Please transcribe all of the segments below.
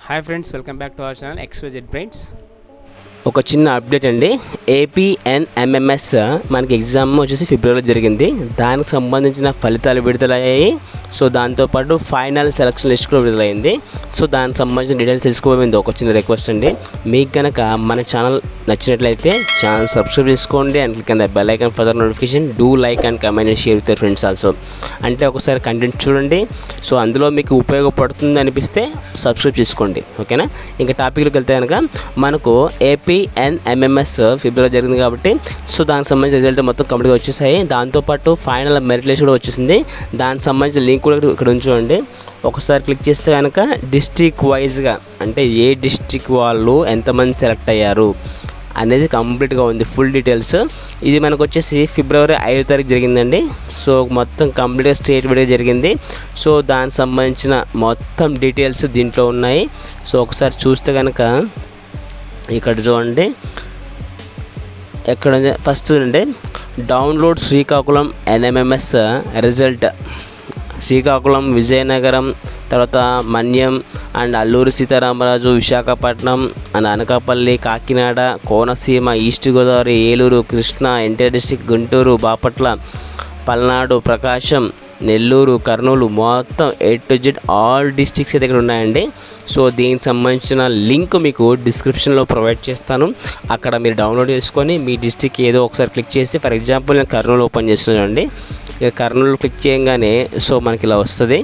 Hi friends welcome back to our channel XYZ brights ఒక చిన్న update అండి ఏపీఎన్ఎంఎంఎస్ మనకి ఎగ్జామ్ వచ్చేసి ఫిబ్రవరిలో జరిగింది దానికి సంబంధించిన ఫలితాలు విడుదలయ్యాయి సో దాంతోపాటు ఫైనల్ సెలక్షన్ లిస్ట్ కూడా విడుదలైంది సో దానికి సంబంధించిన డీటెయిల్స్ తెలుసుకోబోయింది ఒక చిన్న రిక్వెస్ట్ అండి మీకు కనుక మన ఛానల్ నచ్చినట్లయితే ఛానల్ సబ్స్క్రైబ్ చేసుకోండి and click and bell icon for notification do like and comment and share with friends also అంటే ఒకసారి కంటెంట్ చూడండి సో అందులో మీకు ఉపయోగపడుతుంది అనిపిస్తే సబ్స్క్రైబ్ చేసుకోండి ఓకేనా ఇంకా టాపిక్లోకి వెళ్తే కనుక మనకు ఏపీఎన్ఎంఎంఎస్ ఫిబ్రవరి జరిగింది కాబట్టి సో దానికి సంబంధించిన రిజల్ట్ మొత్తం కంప్లీట్గా వచ్చేసాయి దాంతోపాటు ఫైనల్ మెరిట్ లిస్ట్ కూడా వచ్చేసింది దానికి సంబంధించిన లింక్ కూడా ఇక్కడ ఉంచుకోండి ఒకసారి క్లిక్ చేస్తే కనుక డిస్టిక్ వైజ్గా అంటే ఏ డిస్టిక్ వాళ్ళు ఎంతమంది సెలెక్ట్ అయ్యారు అనేది కంప్లీట్గా ఉంది ఫుల్ డీటెయిల్స్ ఇది మనకు వచ్చేసి ఫిబ్రవరి ఐదో తారీఖు జరిగిందండి సో మొత్తం కంప్లీట్గా స్టేట్ విడిగా జరిగింది సో దానికి సంబంధించిన మొత్తం డీటెయిల్స్ దీంట్లో ఉన్నాయి సో ఒకసారి చూస్తే కనుక ఇక్కడ చూడండి ఎక్కడ ఉంది? ఫస్ట్ చూడండి download Srikakulam NMMS result Srikakulam Vizianagaram తర్వాత Manyam and Alluri Sitaramaraju Visakhapatnam and Anakapalli Kakinada Konaseema east Godavari Eluru Krishna NTR district Guntur Bapatla Palnadu Prakasam Nellore Kurnool మొత్తం A to Z all districts అయితే ఇక్కడ ఉన్నాయండి సో దీనికి సంబంధించిన లింక్ మీకు డిస్క్రిప్షన్లో ప్రొవైడ్ చేస్తాను అక్కడ మీరు డౌన్లోడ్ చేసుకొని మీ డిస్టిక్ ఏదో ఒకసారి క్లిక్ చేసి ఫర్ ఎగ్జాంపుల్ నేను కర్నూలు ఓపెన్ చేస్తున్నానండి ఇక కర్నూలు క్లిక్ చేయగానే సో మనకి ఇలా వస్తుంది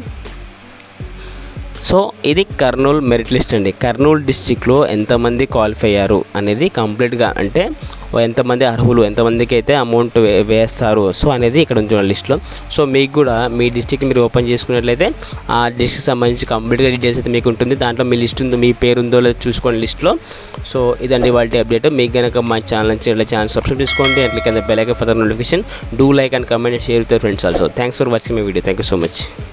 సో ఇది కర్నూలు మెరిట్ లిస్ట్ అండి కర్నూలు డిస్టిక్లో ఎంతమంది క్వాలిఫై అయ్యారు అనేది కంప్లీట్గా అంటే ఎంతమంది అర్హులు ఎంతమందికి అయితే అమౌంట్ వే వేస్తారు సో అనేది ఇక్కడ ఉంచిన లిస్ట్లో సో మీకు కూడా మీ డిస్టిక్ మీరు ఓపెన్ చేసుకున్నట్లయితే ఆ డిస్ట్రిక్ట్ సంబంధించి కంప్లీట్గా డీటెయిల్స్ అయితే మీకు ఉంటుంది దాంట్లో మీ లిస్ట్ ఉందో మీ పేరు ఉందో లేదో చూసుకోండి లిస్ట్లో సో ఇదండి వాళ్ళ అప్డేట్ మీకు కనుక మా ఛానల్ నచ్చినట్లయితే ఛానల్ సబ్స్క్రైబ్ చేసుకోండి అట్లా కింద bell icon for notification do like and comment share with friends also thanks for watching my video thank you so much